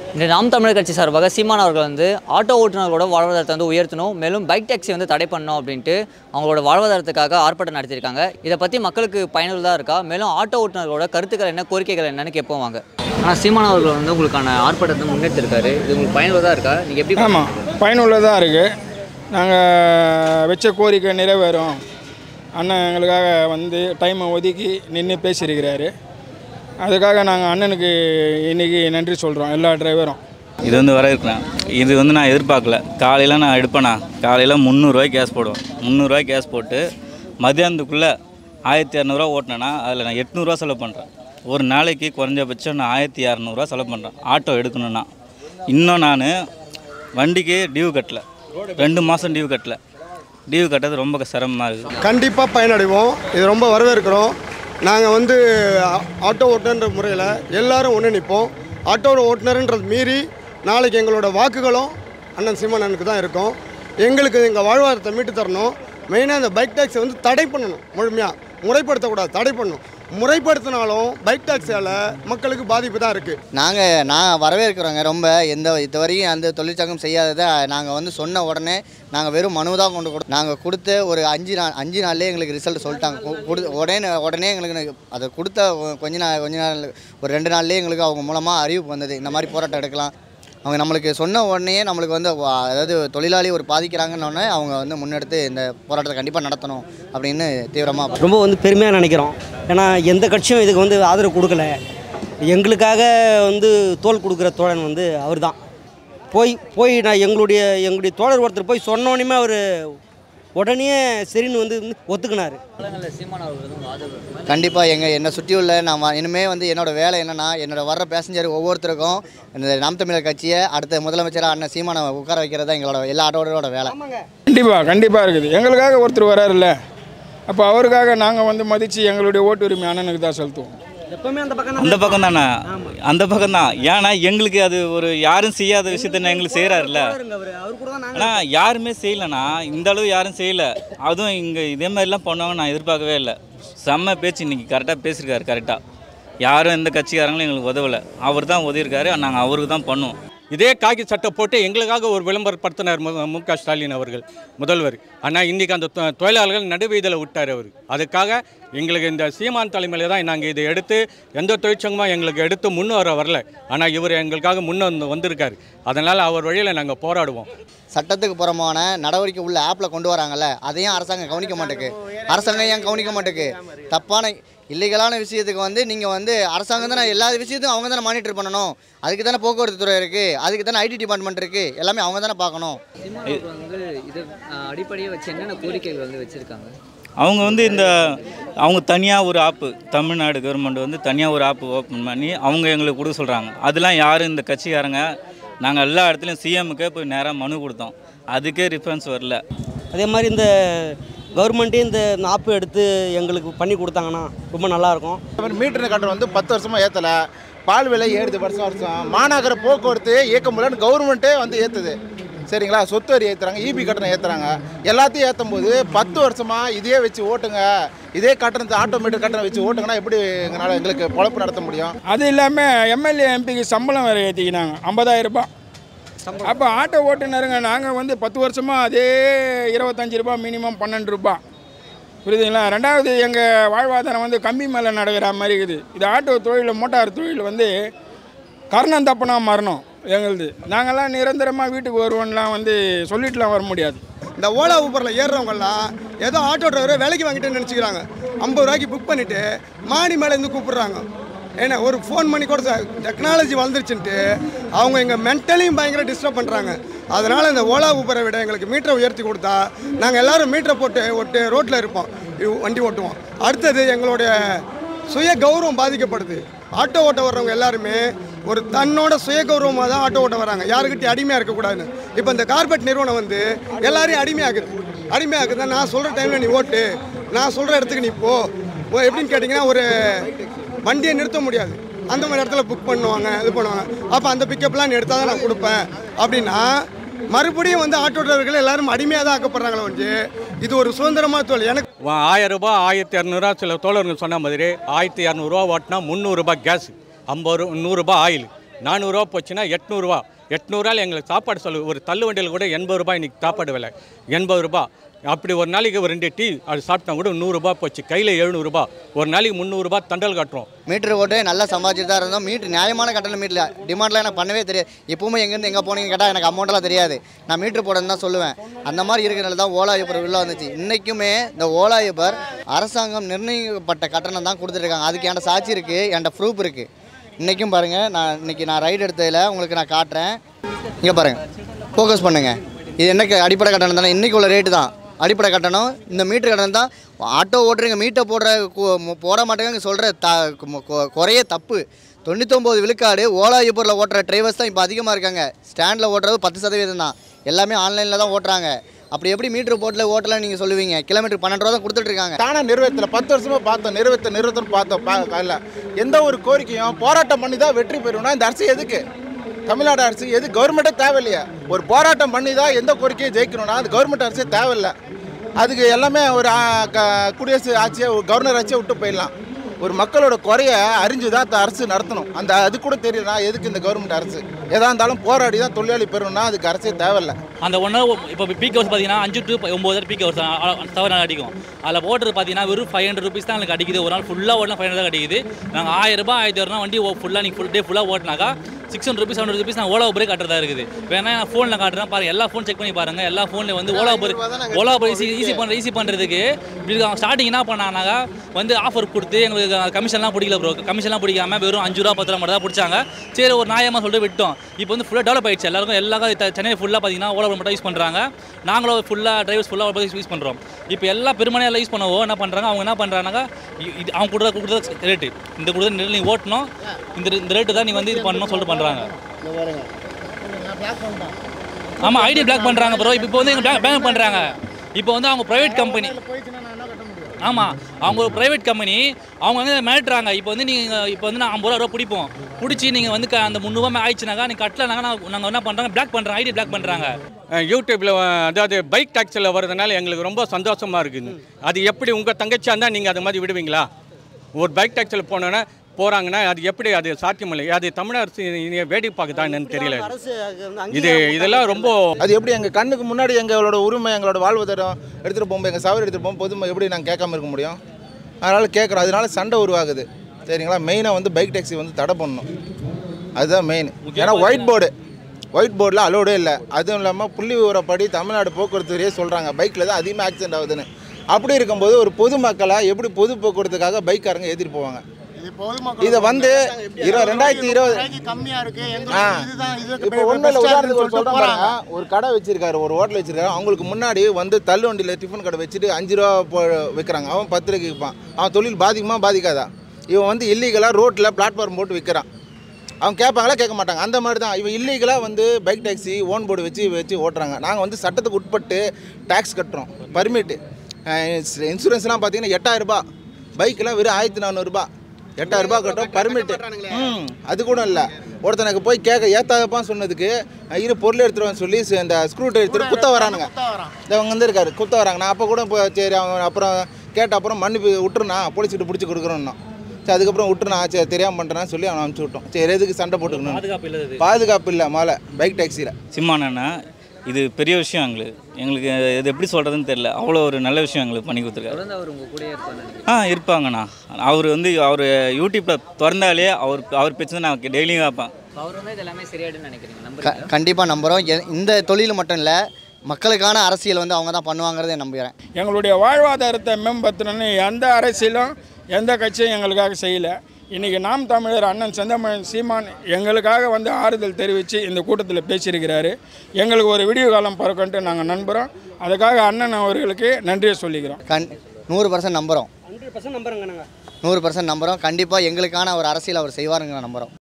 இந்த நாம் தமிழர் கட்சி சார்பாக சீமான் அவர்கள் வந்து ஆட்டோ ஓட்டுநர்களோட வாழ்வாதாரத்தை வந்து உயர்த்தணும் மேலும் பைக் டாக்ஸி வந்து தடை பண்ணணும் அப்படின்ட்டு அவங்களோட வாழ்வாதாரத்துக்காக ஆர்ப்பாட்டம் நடத்தியிருக்காங்க இதை பற்றி மக்களுக்கு பயனுள்ளதாக இருக்கா மேலும் ஆட்டோ ஓட்டுநர்களோட கருத்துக்கள் என்ன கோரிக்கைகள் என்னன்னு கேட்போம் வாங்க ஆனால் சீமான் அவர்கள் வந்து உங்களுக்கான ஆர்ப்பாட்டத்தை முன்னெடுத்திருக்காரு இது உங்களுக்கு பயனுள்ளதாக இருக்கா நீங்கள் எப்படி ஆமாம் பயனுள்ளதாக இருக்குது நாங்கள் வச்ச கோரிக்கை நிறைவேறும் அண்ணன் எங்களுக்காக வந்து டைமை ஒதுக்கி நின்று பேசியிருக்கிறாரு அதுக்காக நாங்கள் அண்ணனுக்கு இன்றைக்கி நன்றி சொல்கிறோம் எல்லா டிரைவரும் இது வந்து வரவேற்கிறேன் இது வந்து நான் எதிர்பார்க்கல காலையில் நான் எடுப்பேனா காலையில் முந்நூறுரூவாய்க்கு கேஸ் போடுவேன் முந்நூறுரூவாய்க்கு கேஸ் போட்டு மதியானத்துக்குள்ளே ஆயிரத்தி இரநூறுவா ஓட்டினேன்னா அதில் நான் எட்நூறுரூவா செலவு பண்ணுறேன் ஒரு நாளைக்கு குறைஞ்சபட்சம் நான் ஆயிரத்தி இரநூறுவா செலவு பண்ணுறேன் ஆட்டோ எடுக்கணும்னா இன்னும் நான் வண்டிக்கு டியூ கட்டல ரெண்டு மாதம் டியூ கட்டல டியூ கட்டுறது ரொம்ப சிரமமாக இருக்குது கண்டிப்பாக பயனடைவோம் இது ரொம்ப வரவேற்கிறோம் நாங்கள் வந்து ஆ- ஆட்டோ ஓட்டுநர்ன்ற முறையில் எல்லாரும் ஒன்று நிற்போம் ஆட்டோ ஓட்டுநர்ன்றது மீறி நாளைக்கு எங்களோட வாக்குகளும் அண்ணன் சீமானனுக்கு தான் இருக்கும் எங்களுக்கு எங்கள் வாழ்வாதாரத்தை மீட்டு தரணும் மெயினாக இந்த பைக் டாக்ஸை வந்து தடை பண்ணணும் முழுமையாக முறைப்படுத்தக்கூடாது தடை பண்ணணும் முறைப்படுத்தினாலும் பைக் டாக்ஸியால் மக்களுக்கு பாதிப்பு தான் இருக்குது நாங்கள் நான் வரவேற்கிறோங்க ரொம்ப எந்த இதுவரையும் அந்த தொழிற்சங்கம் செய்யாததை நாங்கள் வந்து சொன்ன உடனே நாங்கள் வெறும் மனு தான் கொண்டு கொடு நாங்கள் கொடுத்த ஒரு அஞ்சு நாள் அஞ்சு நாள்லேயே எங்களுக்கு ரிசல்ட் சொல்லிட்டாங்க கு- கொடு உடனே உடனே எங்களுக்கு அதை கொடுத்த கொஞ்ச நாள் கொஞ்ச நாள் ஒரு ரெண்டு நாள்லேயே எங்களுக்கு அவங்க மூலமாக அறிவிப்பு வந்தது இந்த மாதிரி போராட்டம் எடுக்கலாம் அவங்க நம்மளுக்கு சொன்ன உடனே நம்மளுக்கு வந்து வா- அதாவது தொழிலாளி ஒரு பாதிக்கிறாங்கன்னு உடனே அவங்க வந்து முன்னெடுத்து இந்த போராட்டத்தை கண்டிப்பாக நடத்தணும் அப்படின்னு தீவிரமாக ரொம்ப வந்து பெருமையாக நினைக்கிறோம் ஏன்னா எந்த கட்சியும் இதுக்கு வந்து ஆதரவு கொடுக்கல எங்களுக்காக வந்து தோல் கொடுக்குற தோழன் வந்து அவர் தான் போய் போய் நான் எங்களுடைய எங்களுடைய தோழர் ஒருத்தர் போய் சொன்னோன்னே அவர் உடனே சரின்னு வந்து ஒத்துக்கினார் காலங்களில் சீமான் அவர்கள் வந்து உங்கள் ஆதரவு இருக்குமா? கண்டிப்பாக எங்கள் என்னை சுற்றியுள்ள நான் வ- இனிமே வந்து என்னோட வேலை என்னென்னா என்னோட வர்ற பேசஞ்சர் ஒவ்வொருத்தருக்கும் இந்த நாம் தமிழர் கட்சியை அடுத்த முதலமைச்சராக அண்ணன் சீமானை உட்கார வைக்கிறது தான் எங்களோட எல்லா ஆட்டோட வேலை கண்டிப்பாக கண்டிப்பாக இருக்குது எங்களுக்காக ஒருத்தர் வராருல்ல அப்போ அவருக்காக நாங்கள் வந்து மதித்து எங்களுடைய ஓட்டு உரிமை அண்ணனுக்கு தான் செலுத்துவோம் எப்பவுமே அந்த பக்கம் அந்த பக்கம் தானே அந்த பக்கம் தான் ஏன்னா எங்களுக்கு அது ஒரு யாரும் செய்யாத விஷயத்த எங்களுக்கு செய்கிறாருல்ல அவர் அவர் கூட தான் ஆனால் யாருமே செய்யலைண்ணா இந்த அளவு யாரும் செய்யலை அதுவும் இங்கே இதே மாதிரிலாம் பண்ணுவாங்க நான் எதிர்பார்க்கவே இல்லை செம்ம பேச்சு இன்னைக்கு கரெக்டாக பேசியிருக்காரு கரெக்டாக யாரும் எந்த கட்சிக்காரங்களும் எங்களுக்கு உதவலை அவர் தான் உதவிருக்காரு நாங்கள் அவருக்கு தான் பண்ணுவோம் இதே காக்கி சட்டை போட்டு எங்களுக்காக ஒரு விளம்பரப்படுத்தினார் மு மு க ஸ்டாலின் அவர்கள் முதல்வர் ஆனால் இன்றைக்கி அந்த தொ- தொழிலாளர்கள் நடுவீதியில் விட்டார் அவர் அதுக்காக எங்களுக்கு இந்த சீமான் தலைமையில் தான் நாங்கள் இதை எடுத்து எந்த தொழிற்சங்கமும் எங்களுக்கு எடுத்து முன் வர வரல ஆனால் இவர் எங்களுக்காக முன்ன வந்து வந்திருக்காரு அதனால் அவர் வழியில் நாங்கள் போராடுவோம் சட்டத்துக்கு புறமான நடவடிக்கை உள்ள ஆப்பில் கொண்டு வராங்கல்ல அதையும் அரசாங்கம் கவனிக்க மாட்டேக்கு அரசாங்கம் ஏன் கவனிக்க மாட்டேக்கு தப்பான இல்லீகலான விஷயத்துக்கு வந்து நீங்கள் வந்து அரசாங்கம் தானே எல்லா விஷயத்தையும் அவங்க தானே மானிட்டர் பண்ணணும் அதுக்கு தானே போக்குவரத்து துறை இருக்குது அதுக்கு தானே ஐடி டிபார்ட்மெண்ட் இருக்குது எல்லாமே அவங்க தானே பார்க்கணும் சீமான் அவர்கள் வந்து இது அடிப்படையை வச்சு என்னென்ன கோரிக்கைகள் வந்து வச்சுருக்காங்க அவங்க வந்து இந்த அவங்க தனியாக ஒரு ஆப்பு தமிழ்நாடு கவர்மெண்ட் வந்து தனியாக ஒரு ஆப்பு ஓப்பன் பண்ணி அவங்க எங்களுக்கு கொடுக்க சொல்கிறாங்க அதெல்லாம் யாரும் இந்த கட்சிக்காரங்க நாங்கள் எல்லா இடத்துலையும் சிஎம்முக்கே போய் நேராக மனு கொடுத்தோம் அதுக்கே ரிஃபரன்ஸ் வரல அதே மாதிரி இந்த கவர்மெண்ட்டே இந்த ஆப்பு எடுத்து எங்களுக்கு பண்ணி கொடுத்தாங்கன்னா ரொம்ப நல்லாயிருக்கும் மீட்டர் கட்டணம் வந்து பத்து வருஷமாக ஏற்றலை பால் விலை ஏறுது வருஷம் வருஷம் மாநகர போக்குவரத்து இயக்க முடியலன்னு கவர்மெண்ட்டே வந்து ஏற்றுது சரிங்களா சொத்து வரி ஏற்றுறாங்க இபி கட்டணம் ஏற்றுறாங்க எல்லாத்தையும் ஏற்றும் போது பத்து வருஷமாக இதே வச்சு ஓட்டுங்க இதே கட்டணத்தை ஆட்டோமீட்டர் கட்டணம் வச்சு ஓட்டுங்கன்னா எப்படி எங்களால் எங்களுக்கு பொழப்பு நடத்த முடியும் அது இல்லாமல் எம்எல்ஏ எம்பிக்கு சம்பளம் வேறு ஏற்றிக்கினாங்க ஐம்பதாயிரம் ரூபாய் அப்போ ஆட்டோ ஓட்டுநருங்க நாங்கள் வந்து பத்து வருஷமாக அதே இருபத்தஞ்சி ரூபாய் மினிமம் பன்னெண்டு ரூபாய் புரியுதுங்களா ரெண்டாவது எங்கள் வாழ்வாதாரம் வந்து கம்பி மேலே நடக்கிற மாதிரி இருக்குது இது ஆட்டோ தொழில் மோட்டார் தொழில் வந்து கர்ணம் தப்புனா மரணம் எங்களுது நாங்கள்லாம் நிரந்தரமாக வீட்டுக்கு வருவோம்லாம் வந்து சொல்லிட்டுலாம் வர முடியாது இந்த ஓலா ஊபரில் ஏறுறவங்கெல்லாம் ஏதோ ஆட்டோ டிரைவரை வேலைக்கு வாங்கிட்டேன்னு நினச்சிக்கிறாங்க ஐம்பது ரூபாய்க்கு புக் பண்ணிவிட்டு மாடி மேலே இருந்து கூப்பிடுறாங்க ஏன்னா ஒரு ஃபோன் பண்ணி கூட டெக்னாலஜி வளர்ந்துருச்சுன்ட்டு அவங்க எங்கள் மென்டலியும் பயங்கர டிஸ்டர்ப் பண்ணுறாங்க அதனால் இந்த ஓலா ஊபரை விட எங்களுக்கு மீட்டரை உயர்த்தி கொடுத்தா நாங்கள் எல்லாரும் மீட்டரை போட்டு ஒட்டு ரோட்டில் இருப்போம் இவ் வண்டி ஓட்டுவோம் அடுத்தது எங்களுடைய சுய கௌரவம் பாதிக்கப்படுது ஆட்டோ ஓட்ட வர்றவங்க எல்லாருமே ஒரு தன்னோட சுய கௌரவமாக தான் ஆட்டோ ஓட்ட வராங்க யாருக்கிட்டையும் அடிமையாக இருக்கக்கூடாதுன்னு இப்போ இந்த கார்பரேட் நிறுவனம் வந்து எல்லாரையும் அடிமையாக்குது அடிமையாக்குது நான் சொல்கிற டைமில் நீ ஓட்டு நான் சொல்கிற இடத்துக்கு நீ போ ஓ, எப்படின்னு கேட்டிங்கன்னா ஒரு வண்டியை நிறுத்த முடியாது அந்த மாதிரி இடத்துல புக் பண்ணுவாங்க இது பண்ணுவாங்க அப்போ அந்த பிக்கப்லாம் நீ எடுத்தால் தான் நான் கொடுப்பேன் அப்படின்னா மறுபடியும் வந்து ஆட்டோ டிரைவர்கள் எல்லாரும் அடிமையாக தான் ஆக்கப்படுறாங்களே ஒழிஞ்சு இது ஒரு சுதந்திரமான தொழில் எனக்கு வா- ஆயிரம் ரூபாய் ஆயிரத்தி இரநூறுவா சில தோழர்கள் சொன்ன மாதிரி ஆயிரத்தி இரநூறுவா ஓட்டினா முந்நூறுரூபா கேஸ் ஐம்பது ரூபா நூறுரூபா ஆயில் நானூறுரூவா போச்சுன்னா எட்நூறுரூவா எட்நூறுவாயில் எங்களுக்கு சாப்பாடு சொல்லு ஒரு தள்ளு வண்டியில் கூட எண்பது ரூபாய் இன்றைக்கி சாப்பாடு விலை எண்பது ரூபாய் அப்படி ஒரு நாளைக்கு ஒரு ரெண்டு டீ அது சாப்பிட்டா கூட நூறுரூபா போச்சு கையில் எழுநூறுபா ஒரு நாளைக்கு முந்நூறுரூபா தண்டல் கட்டுறோம் மீட்ரு போட்டு நல்லா சம்பாதிச்சுட்டு தான் இருந்தோம் மீட்ரு நியாயமான கட்டணம் மீட்டில் டிமாண்ட்லாம் எனக்கு பண்ணவே தெரியாது இப்பவுமே எங்கேருந்து எங்கே போனீங்க கேட்டால் எனக்கு அமௌண்ட்டெல்லாம் தெரியாது நான் மீட்ரு போடணும்னு தான் சொல்லுவேன் அந்த மாதிரி இருக்கிறனால தான் ஓலா யூபர் உள்ள வந்துச்சு இன்றைக்குமே இந்த ஓலா யூபர் அரசாங்கம் நிர்ணயிக்கப்பட்ட கட்டணம் தான் கொடுத்துட்ருக்காங்க அதுக்கு என்கிட்ட சாட்சி இருக்குது என்கிட்ட ப்ரூஃப் இருக்குது இன்றைக்கும் பாருங்கள் நான் இன்றைக்கி நான் ரைடு எடுத்ததில் உங்களுக்கு நான் காட்டுறேன் இங்கே பாருங்கள் ஃபோக்கஸ் பண்ணுங்கள் இது என்னக்கு அடிப்படை கட்டணம் தானே இன்றைக்கி உள்ள ரேட்டு தான் அடிப்படை கட்டணம் இந்த மீட்டர் கட்டணம் தான் ஆட்டோ ஓட்டுறீங்க மீட்டர் போடுற கு- மு- போட மாட்டேங்க சொல்கிற த கு- கு- குறைய தப்பு தொண்ணூத்தொம்பது விழுக்காடு ஓலா யூபரில் ஓட்டுற டிரைவர்ஸ் தான் இப்போ அதிகமாக இருக்காங்க ஸ்டாண்டில் ஓட்டுறது பத்து சதவீதம் தான் எல்லாமே ஆன்லைனில் தான் ஓட்டுறாங்க அப்படி எப்படி மீட்டர் போட்டில் ஓட்டலாம் நீங்கள் சொல்லுவீங்க கிலோமீட்டர் பன்னெண்டு ரூபா தான் கொடுத்துட்டு இருக்காங்க தானே நிறைவேற்றல பத்து வருஷமா பார்த்தோம் நிறைவேற்ற நிறைவேற்றணும் பார்த்தோம் பா இல்லை எந்த ஒரு கோரிக்கையும் போராட்டம் பண்ணி தான் வெற்றி பெறணும்னா இந்த அரசு எதுக்கு தமிழ்நாடு அரசு எது கவர்மெண்ட்டே தேவையில்லையா ஒரு போராட்டம் பண்ணி தான் எந்த கோரிக்கையும் ஜெயிக்கணும்னா அது கவர்மெண்ட் அரசே தேவையில்லை அதுக்கு எல்லாமே ஒரு ஆ, க- குடியரசு ஆட்சியை ஒரு கவர்னர் ஆட்சியை விட்டு போயிடலாம் ஒரு மக்களோட குறைய அறிஞ்சு தான் இந்த அரசு நடத்தணும் அந்த அது கூட தெரியலனா எதுக்கு இந்த கவர்மெண்ட் அரசு எதா இருந்தாலும் போராடி தான் தொழிலாளி பெறணும்னா அதுக்கு அரசே தேவையில்லை அந்த ஒன் ஹவர் இப்போ பீக் ஹவர்ஸ் பார்த்தீங்கன்னா அஞ்சு டு ஒம்பது பீக் ஹவர்ஸ் தவிர நாள் அடிக்கும் அதில் ஓட்டுறது பார்த்தீங்கன்னா வெறும் ஃபைவ் ஹண்ட்ரட் ருபீஸ் தான் எனக்கு அடிக்குது ஒரு நாள் ஃபுல்லாக ஓட்டினா ஃபைவ் ஹண்ட்ரட் அடிக்குது நாங்கள் ஆயிரம் ரூபாய் ஆயிரத்தி இரநூறு வண்டி ஃபுல்லாக நீங்கள் ஃபுல் டே ஃபுல்லாக ஓட்டினாக்கா six hundred rupees hundred rupees நான் ஓலா உபரே கட்டுறதா இருக்குது வேணா நான் ஃபோனில் காட்டுறேன் பாருங்க எல்லா ஃபோன் செக் பண்ணி பாருங்க எல்லா ஃபோனில் வந்து Ola Uber Ola Uber easy easy பண்ணுற ஈஸி பண்ணுறதுக்கு இப்படி அவங்க ஸ்டார்டிங் என்ன பண்ணாங்கனாக்கா வந்து ஆஃபர் கொடுத்து எங்களுக்கு கமிஷன்லாம் பிடிக்கல ப்ரோ கமிஷன்லாம் பிடிக்காம வெறும் அஞ்சு ரூபா பத்து ரூபா மட்டும் தான் பிடிச்சாங்க சரி ஒரு நியாயமாக சொல்லிட்டு விட்டோம் இப்போ வந்து ஃபுல்லாக டெவலப் ஆயிடுச்சு எல்லாருக்கும் எல்லா த- சென்னை ஃபுல்லாக பார்த்தீங்கன்னா ஓலா மட்டும் யூஸ் பண்ணுறாங்க நாங்களும் ஃபுல்லாக டிரைவர்ஸ் ஃபுல்லாக யூஸ் பண்ணுறோம் இப்போ எல்லா பெருமனையாக எல்லாம் யூஸ் பண்ணவோ என்ன பண்ணுறாங்க அவங்க என்ன பண்ணுறாங்கனாக்கா இது அவங்க கொடுக்குற கொடுக்குற ரேட்டு இந்த கொடுக்குற நெல் நீ ஓட்டணும் இந்த இந்த ரேட்டு தான் நீ வந்து இது பண்ணணும் சொல்லிட்டு பண்ணுறாங்க ஆமாம் ஐடி பிளாக் பண்ணுறாங்க ப்ரோ இப்போ வந்து எங்கள் பேங்க் பேங்க் பண்ணுறாங்க இப்போ வந்து அவங்க ப்ரைவேட் கம்பெனி ஆமாம் அவங்க ஒரு ப்ரைவேட் கம்பெனி அவங்க வந்து மிரட்டுறாங்க இப்போ வந்து நீங்கள் இப்போ வந்து நான் ஐம்பது ரூபா பிடிப்போம் பிடிச்சி நீங்கள் வந்து க- அந்த முந்நூறுவா ஆயிடுச்சுனாக்கா நீங்கள் கட்டலனாக்கா நாங்கள் என்ன பண்ணுறாங்க பிளாக் பண்ணுறாங்க ஐடி பிளாக் பண்ணுறாங்க அஹ் யூடியூப்பில் அதாவது பைக் டாக்ஸியில் வர்றதுனால எங்களுக்கு ரொம்ப சந்தோஷமாக இருக்குது அது எப்படி உங்கள் தங்கச்சியாக இருந்தால் நீங்கள் அது மாதிரி விடுவீங்களா ஒரு பைக் டாக்ஸியில் போனோன்னா போகிறாங்கன்னா அது எப்படி அது சாத்தியமில்லை அது தமிழ் அரசு இனி வேடிக்கை பார்க்குதா என்னன்னு தெரியல அரசு அது வந்து இது இதெல்லாம் ரொம்ப அது எப்படி எங்கள் கண்ணுக்கு முன்னாடி எங்களோட உரிமை எங்களோட வாழ்வாதாரம் எடுத்துகிட்டு போகும்போது எங்கள் சவரி எடுத்துகிட்டு போகும்போது பொதுமை எப்படி நாங்கள் கேட்காம இருக்க முடியும் அதனால் கேட்குறோம் அதனால சண்டை உருவாகுது சரிங்களா மெயினாக வந்து பைக் டாக்ஸி வந்து தடை பண்ணணும் அதுதான் மெயின் ஏன்னா ஒயிட் போர்டு ஒயிட் போர்டில் அலோடே இல்லை அதுவும் இல்லாமல் புள்ளி விவரப்படி தமிழ்நாடு போக்குவரத்து துறையே சொல்கிறாங்க பைக்கில் தான் அதிகமாக ஆக்சிடென்ட் ஆகுதுன்னு அப்படி இருக்கும்போது ஒரு பொதுமக்களை எப்படி பொது போக்குவரத்துக்காக பைக்காரங்க ஏற்றிட்டு போவாங்க இதை வந்து இரு ரெண்டாயிரத்தி இருபது கம்மியா இருக்கு ஆ. எங்களுக்கு இதுதான் இதுக்கு இப்போ ஒன்றும் இல்லை உதாரணத்துக்கு ஒரு சொல்கிறேன் பாருங்க ஒரு கடை வச்சிருக்காரு ஒரு ஹோட்டல் வச்சிருக்காரு அவங்களுக்கு முன்னாடி வந்து தள்ளு வண்டியில் டிஃபன் கடை வச்சுட்டு அஞ்சு ரூபா போ விற்கிறாங்க அவன் பத்து ரூபாய்க்கு விற்பான் அவன் தொழில் பாதிக்குமா பாதிக்காதா இவன் வந்து இல்லீகலாக ரோட்டில் பிளாட்ஃபார்ம் போட்டு விற்கிறான் அவங்க கேட்பாங்களா கேட்க மாட்டாங்க அந்த மாதிரி தான் இவன் இல்லீகலாக வந்து பைக் டாக்ஸி ஓன் போர்டு வச்சு வச்சு ஓட்டுறாங்க நாங்கள் வந்து சட்டத்துக்கு உட்பட்டு டேக்ஸ் கட்டுறோம் பர்மிட்டு இன்சூரன்ஸ்லாம் பார்த்தீங்கன்னா எட்டாயிரரூபா பைக்கெலாம் வெறும் ஆயிரத்தி நானூறுரூபா எட்டாயிரரூபா கட்டும் பர்மிட்டு ம் அது கூட இல்லை ஒருத்தனுக்கு போய் கேட்க ஏத்தாதப்பான்னு சொன்னதுக்கு அஹ் இரு பொருள் எடுத்துருவான்னு சொல்லி ச- இந்த ஸ்க்ரூ எடுத்துட்டு குத்த வரானுங்க இந்த அவங்க வந்து இருக்காரு குத்த வராங்க நான் அப்போ கூட இப்போ சரி அவன் அப்புறம் கேட்ட அப்புறம் மன்னிப்பு விட்டுருண்ணா போலீஸ்கிட்ட பிடிச்சி கொடுக்குறோன்னா சரி அதுக்கப்புறம் விட்டுருண்ணா சரி தெரியாமல் பண்ணுறேன்னு சொல்லி அவனை அனுப்பிச்சி விட்டோம் சரி எதுக்கு சண்டை போட்டுக்கணும் பாதுகாப்பு இல்லாதது பாதுகாப்பு இல்லை மேலே பைக் டாக்ஸியில் சிம்மானண்ணா இது பெரிய விஷயம் எங்களுக்கு எங்களுக்கு இது எப்படி சொல்கிறதுன்னு தெரியல அவ்வளோ ஒரு நல்ல விஷயம் எங்களுக்கு பண்ணி கொடுத்துருக்காரு தொடர்ந்து அவர் உங்கள் கூடயே இருப்பாங்க ஆ இருப்பாங்கண்ணா அவர் வந்து அவர் யூடியூப்பில் திறந்தாலே அவர் அவர் பேச்சு நான் டெய்லியும் பார்ப்பேன் அவர் வந்து இது எல்லாமே சரியாயிடுன்னு நினைக்கிறீங்க க நம்புறீங்களா கண்டிப்பாக நம்புகிறோம் எ- இந்த தொழில் மட்டும் இல்லை மக்களுக்கான அரசியல் வந்து அவங்க தான் பண்ணுவாங்கிறதை நம்புகிறேன் எங்களுடைய வாழ்வாதாரத்தை மேம்படுத்தணும்னு எந்த அரசியலும் எந்த கட்சியும் எங்களுக்காக செய்யலை இன்றைக்கி நாம் தமிழர் அண்ணன் செந்தமிழன் சீமான் எங்களுக்காக வந்து ஆறுதல் தெரிவித்து இந்த கூட்டத்தில் பேசியிருக்கிறாரு எங்களுக்கு ஒரு விடிவு காலம் பிறக்கன்ட்டு நாங்கள் நம்புகிறோம் அதுக்காக அண்ணன் அவர்களுக்கு நன்றியை சொல்லிக்கிறோம் கண் நூறு பர்சன்ட் நம்புகிறோம் ஹண்ட்ரட் பர்சன்ட் நம்புறேங்க நாங்கள் நூறு பர்சன்ட் நம்புகிறோம் கண்டிப்பாக எங்களுக்கான ஒரு அரசியல் அவர் செய்வாருங்க நம்புகிறோம்